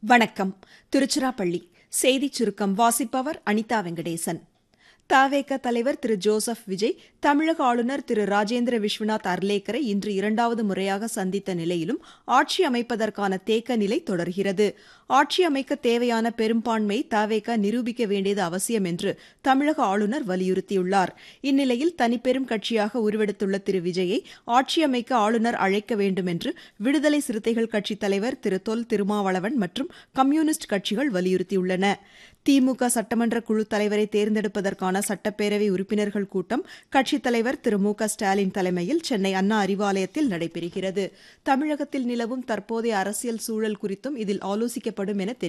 வணக்கம் திருச்சிராப்பள்ளி செய்திச் சுருக்கம் வாசிப்பவர் அனிதா வெங்கடேசன் தவேக தலைவர் திரு ஜோசப் விஜய் தமிழக ஆளுநர் திரு ராஜேந்திர விஸ்வநாத் அர்லேக்கரை இன்று இரண்டாவது முறையாக சந்தித்த நிலையிலும் ஆட்சி அமைப்பதற்கான தேக்க நிலை தொடர்கிறது ஆட்சி அமைக்க தேவையான பெரும்பான்மை தவேக நிரூபிக்க வேண்டியது அவசியம் என்று தமிழக ஆளுநர் வலியுறுத்தியுள்ளார் இந்நிலையில் தனிப்பெரும் கட்சியாக உருவெடுத்துள்ள திரு விஜயை ஆட்சி அமைக்க ஆளுநர் அழைக்க வேண்டும் என்று விடுதலை சிறுத்தைகள் கட்சித் தலைவர் திரு தொல் திருமாவளவன் மற்றும் கம்யூனிஸ்ட் கட்சிகள் வலியுறுத்தியுள்ளன திமுக சட்டமன்ற குழு தலைவரை தேர்ந்தெடுப்பதற்கான சட்டப்பேரவை உறுப்பினர்கள் கூட்டம் கட்சித் தலைவர் திரு மு க ஸ்டாலின் தலைமையில் சென்னை அண்ணா அறிவாலயத்தில் நடைபெறுகிறது தமிழகத்தில் நிலவும் தற்போதைய அரசியல் சூழல் குறித்தும் இதில் ஆலோசிக்கப்படும் என தெரிவிக்கப்பட்டுள்ளது